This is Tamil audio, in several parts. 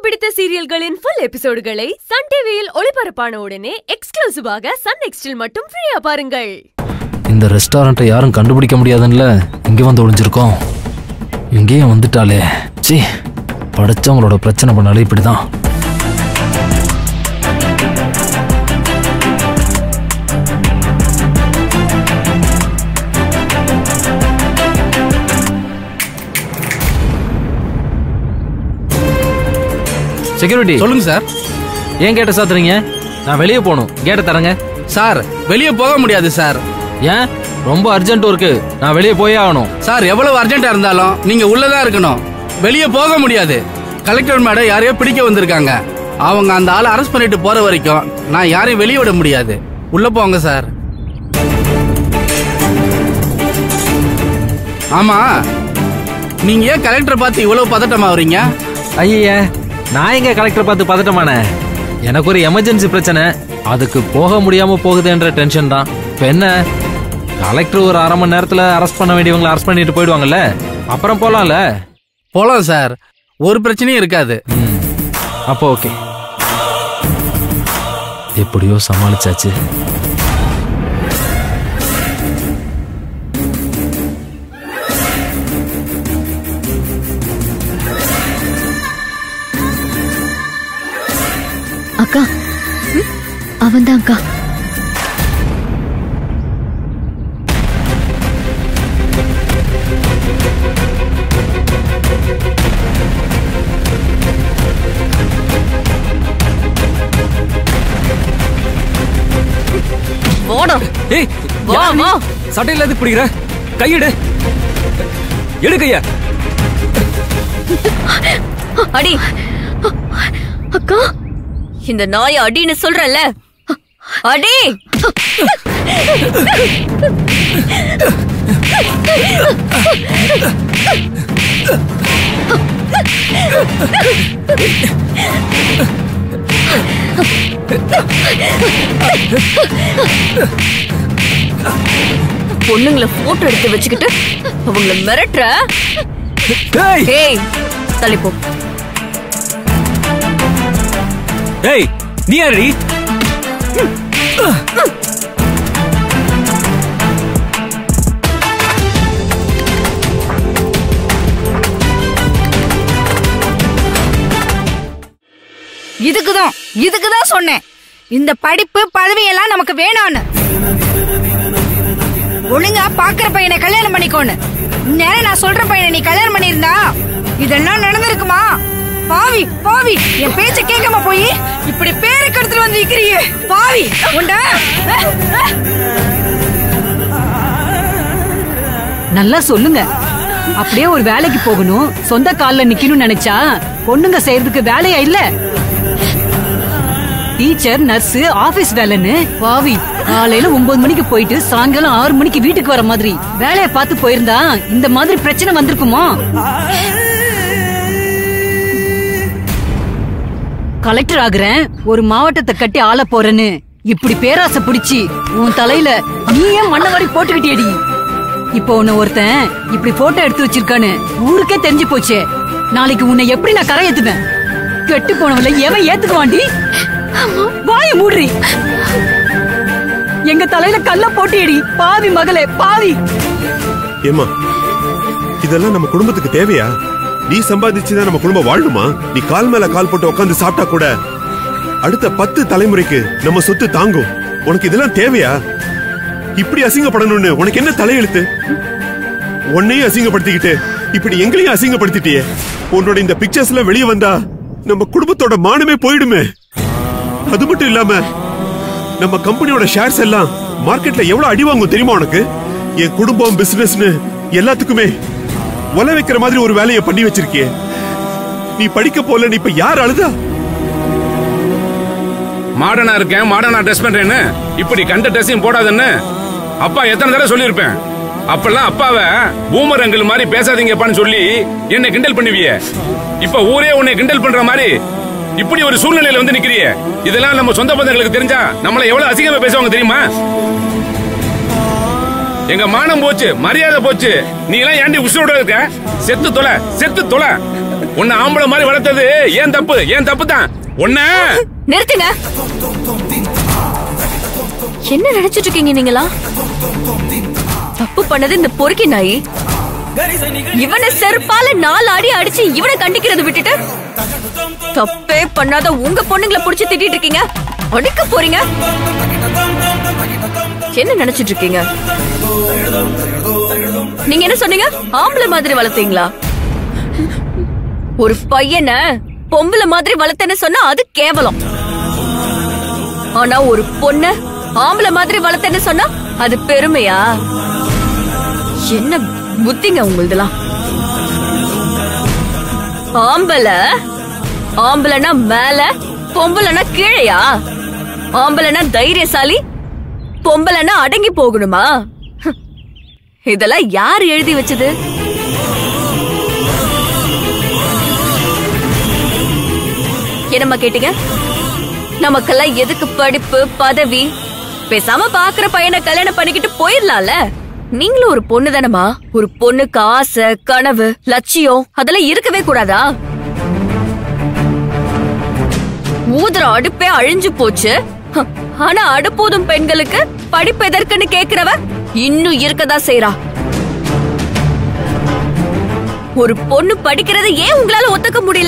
பிடித்த சீரியல்களின் ஃபுல் எபிசோடுகளை சன் டிவியில் ஒளிபரப்பான உடனே எக்ஸ்க்ளூசிவாக சன் நெக்ஸ்டில் மட்டும் ஃப்ரீயா பாருங்கள் இந்த ரெஸ்டாரண்ட்டை யாரும் கண்டுபிடிக்க முடியாதுன்னுல இங்கே வந்து ஒளிஞ்சிருக்கோம் இங்கேயும் வந்துட்டாளே சி படிச்சவங்களோட பிரச்சனை பண்ணாலே இப்படிதான் செக்யூரிட்டி சொல்லுங்க சார் ஏன் கேட்ட சாத்துறீங்க நான் வெளியே போகணும் கேட்ட தரங்க சார் வெளியே போக முடியாது சார் ஏன் ரொம்ப அர்ஜென்ட் இருக்கு நான் வெளியே போயே ஆகணும் சார் எவ்வளவு அர்ஜென்ட்டா இருந்தாலும் நீங்க உள்ளதான் இருக்கணும் வெளியே போக முடியாது கலெக்டர் மேடம் யாரையோ பிடிக்க வந்திருக்காங்க அவங்க அந்த ஆளை அரெஸ்ட் பண்ணிட்டு போற வரைக்கும் நான் யாரையும் வெளியே விட முடியாது உள்ள போங்க சார் ஆமா நீங்க ஏன் கலெக்டரை பார்த்து இவ்வளவு பதட்டமா வரீங்க ஐய நான் எங்க கலெக்டர் பார்த்து பதட்டமானே எனக்கு ஒரு எமர்ஜென்சி பிரச்சனை அதுக்கு போக முடியாம போகுதுன்ற டென்ஷன் தான் இப்ப என்ன கலெக்டர் ஒரு அரை மணி நேரத்துல அரெஸ்ட் பண்ண வேண்டியவங்களை அரெஸ்ட் பண்ணிட்டு போயிடுவாங்கல்ல அப்புறம் போலாம்ல போலாம் சார் ஒரு பிரச்சனையும் இருக்காது ம், அப்போ ஓகே எப்படியோ சமாளிச்சாச்சு அக்கா அவன்தான் அக்கா போடா ஏய் வா யார் நீ? வா சட்டையில எதுக்கு பிடிக்கிற கையெடு எடு கைய அடி அக்கா இந்த நாய அடின்னு சொல்றல அடி பொண்ணுங்களை போட்டோ எடுத்து வச்சுக்கிட்டு அவங்கள மிரட்டுற ஏய் ஏய் தள்ளிப்போ ஏய் நீ யாரடி இதுக்குதான் இதுக்குதான் சொன்னேன் இந்த படிப்பு பதவி எல்லாம் நமக்கு வேணான்னு ஒழுங்கா பாக்குற பையனை கல்யாணம் பண்ணிக்கோன்னு நேரம் நான் சொல்ற பையனை நீ கல்யாணம் பண்ணியிருந்தா இதெல்லாம் நடந்திருக்குமா பாவி பாவி என் பேச்ச கேட்காம போய் இப்படி பேரை கடத்துல வந்து நிக்கிறியே பாவி உண்டா நல்லா சொல்லுங்க அப்படியே ஒரு வேலைக்கு போகணும் சொந்த கால்ல நிக்கணும்னு நினைச்சா பொண்ணுங்க செய்யறதுக்கு வேலையா இல்ல டீச்சர் நர்ஸ் ஆபீஸ் வேலைன்னு பாவி காலையில ஒன்பது மணிக்கு போயிட்டு சாயங்காலம் ஆறு மணிக்கு வீட்டுக்கு வர மாதிரி வேலைய பார்த்து போயிருந்தா இந்த மாதிரி பிரச்சனை வந்திருக்குமா கலெக்டர் ஆகுறேன் ஒரு மாவட்டத்தை கட்டி ஆள போறேன்னு இப்படி பேராசை பிடிச்சி உன் தலையில நீ ஏன் மண்ண வாரி போட்டுக்கிட்டியடி இப்போ உன்னை ஒருத்தன் இப்படி போட்டோ எடுத்து வச்சிருக்கான்னு ஊருக்கே தெரிஞ்சு போச்சே நாளைக்கு உன்னை எப்படி நான் கரை ஏத்துவேன் கெட்டு போனவள எவன் ஏத்துக்குவாண்டி வாய மூடுறி எங்க தலையில கல்ல போட்டியடி பாவி மகளே பாவி ஏமா இதெல்லாம் நம்ம குடும்பத்துக்கு தேவையா நீ சம்பாதிச்சுதான் நம்ம குடும்பம் வாழுமா நீ கால் மேல கால் போட்டு உட்காந்து சாப்பிட்டா கூட அடுத்த பத்து தலைமுறைக்கு நம்ம சொத்து தாங்கும் உனக்கு இதெல்லாம் தேவையா இப்படி அசிங்கப்படணும்னு உனக்கு என்ன தலையெழுத்து உன்னையும் அசிங்கப்படுத்திக்கிட்டு இப்படி எங்களையும் அசிங்கப்படுத்திட்டியே உன்னோட இந்த பிக்சர்ஸ் எல்லாம் வெளியே வந்தா நம்ம குடும்பத்தோட மானமே போயிடுமே அது மட்டும் இல்லாம நம்ம கம்பெனியோட ஷேர்ஸ் எல்லாம் மார்க்கெட்ல எவ்வளவு அடி வாங்கும் தெரியுமா உனக்கு என் குடும்பம் பிசினஸ்னு எல்லாத்துக்குமே ஒல வைக்கிற மாதிரி ஒரு வேலையை பண்ணி வச்சிருக்கியே நீ படிக்க போல நீ இப்ப யார் அழுதா மாடர்னா இருக்கேன் மாடர்னா ட்ரெஸ் பண்றேன்னு இப்படி கண்ட ட்ரெஸ்ஸையும் போடாதன்னு அப்பா எத்தனை தடவை சொல்லியிருப்பேன் அப்பெல்லாம் அப்பாவை பூமர் அங்கிள் மாதிரி பேசாதீங்கப்பான்னு சொல்லி என்னை கிண்டல் பண்ணுவியே இப்ப ஊரே உன்னை கிண்டல் பண்ற மாதிரி இப்படி ஒரு சூழ்நிலையில வந்து நிக்கிறியே இதெல்லாம் நம்ம சொந்த பந்தங்களுக்கு தெரிஞ்சா நம்மள எவ்வளவு அசிங்கமா பேசுவாங்க தெரியுமா எங்க மானம் போச்சு மரியாதை போச்சு நீ எல்லாம் ஏண்டி உசுரோட இருக்க செத்து தொலை செத்து தொலை உன்னை ஆம்பளை மாதிரி வளர்த்தது ஏன் தப்பு ஏன் தப்பு தான் உன்ன நிறுத்துங்க என்ன நினைச்சிட்டு இருக்கீங்க நீங்களா தப்பு பண்ணது இந்த பொறுக்கி நாய் இவனை செருப்பால நாலு அடி அடிச்சு இவனை கண்டிக்கிறது விட்டுட்டு தப்பே பண்ணாத உங்க பொண்ணுங்களை புடிச்சு திட்டிட்டு இருக்கீங்க அடிக்க போறீங்க என்ன நினைச்சிட்டு இருக்கீங்க நீங்க என்ன சொன்னீங்க ஆம்பளை மாதிரி வளர்த்தீங்களா ஒரு பையனை பொம்பளை மாதிரி வளர்த்தேன்னு சொன்னா அது கேவலம் ஆனா ஒரு பொண்ண ஆம்பளை மாதிரி வளர்த்தேன்னு சொன்னா அது பெருமையா என்ன புத்திங்க உங்களுதெல்லாம் ஆம்பளை ஆம்பளைனா மேல பொம்பளைனா கீழையா ஆம்பளைனா தைரியசாலி பொம்பளைனா அடங்கி போகணுமா ஹம். இதெல்லாம் யார் எழுதி வச்சது என்னம்மா கேட்டீங்க நமக்கெல்லாம் எதுக்கு படிப்பு பதவி பேசாம பாக்குற பையனை கல்யாணம் பண்ணிக்கிட்டு போயிடலாம்ல நீங்களும் ஒரு பொண்ணு தானமா ஒரு பொண்ணுக்கு ஆசை கனவு லட்சியம் அதெல்லாம் இருக்கவே கூடாதா ஊதுற அடுப்பே அழிஞ்சு போச்சு ஹ, ஆனா அடுப்பூதும் பெண்களுக்கு படிப்பு எதற்குன்னு கேக்குறவ இன்னும் இருக்கதா செய்றா ஒரு பொண்ணு படிக்கிறது ஏன் உங்களால ஒத்துக்க முடியல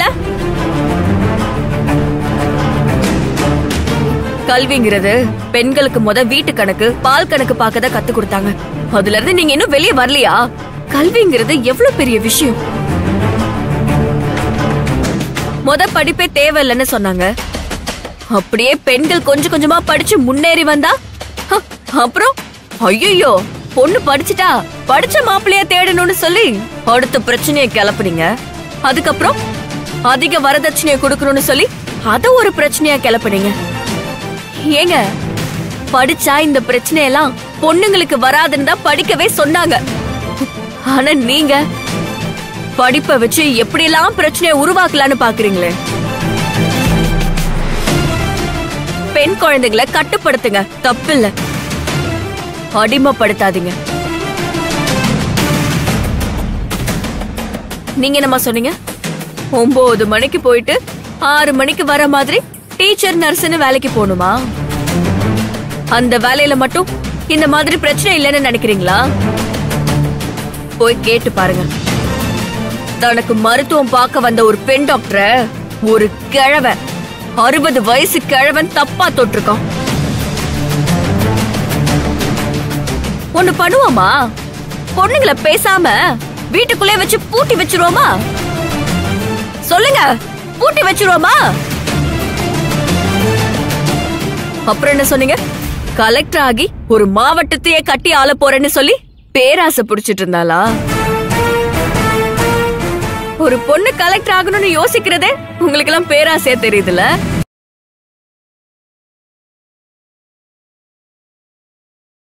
கல்விங்கிறது பெண்களுக்கு முத வீட்டு கணக்கு பால் கணக்கு பார்க்கதான் கத்து கொடுத்தாங்க அதுல இருந்து நீங்க இன்னும் வெளியே வரலையா கல்விங்கிறது எவ்வளவு பெரிய விஷயம் முத படிப்பே தேவையில்லைன்னு சொன்னாங்க அப்படியே பெண்கள் கொஞ்சம் கொஞ்சமா படிச்சு முன்னேறி வந்தா ஹ, அப்புறம் ஐயோ பொண்ணு படிச்சுட்டா படிச்ச மாப்பிள்ளைய தேடணும்னு சொல்லி அடுத்த பிரச்சனையை கிளப்புனீங்க அதுக்கப்புறம் அதிக வரதட்சணையை கொடுக்கணும்னு சொல்லி அத ஒரு பிரச்சனையா கிளப்புனீங்க ஏங்க படிச்சா இந்த பிரச்சனையெல்லாம் பொண்ணுங்களுக்கு வராதுன்னு தான் படிக்கவே சொன்னாங்க ஆனா நீங்க படிப்பை வச்சு எப்படியெல்லாம் பிரச்சனையை உருவாக்கலாம்னு பாக்குறீங்களே பெண் குழந்தைகளை கட்டுப்படுத்துங்க தப்பில்ல அடிமைப்படுத்தாதீங்க நீங்க என்னம்மா சொன்னீங்க ஒன்பது மணிக்கு போயிட்டு ஆறு மணிக்கு வர மாதிரி டீச்சர் நர்ஸ்னு வேலைக்கு போகணுமா அந்த வேலையில மட்டும் இந்த மாதிரி பிரச்சனை இல்லைன்னு நினைக்கிறீங்களா போய் கேட்டு பாருங்க தனக்கு மருத்துவம் பார்க்க வந்த ஒரு பெண் டாக்டரை ஒரு கிழவன் அறுபது வயசு கிழவன் தப்பா தொட்டிருக்கான் ஒண்ணு பண்ணுவோமா பொண்ணுங்களை பேசாம வீட்டுக்குள்ளே வச்சு பூட்டி வச்சிருவோமா சொல்லுங்க பூட்டி வச்சிருவோமா அப்புறம் என்ன சொன்னீங்க கலெக்டர் ஆகி ஒரு மாவட்டத்தையே கட்டி ஆள போறேன்னு சொல்லி பேராசை புடிச்சிட்டு இருந்தாளா ஒரு பொண்ணு கலெக்டர் ஆகணும்னு யோசிக்கிறதே உங்களுக்கு எல்லாம் பேராசையா தெரியுதுல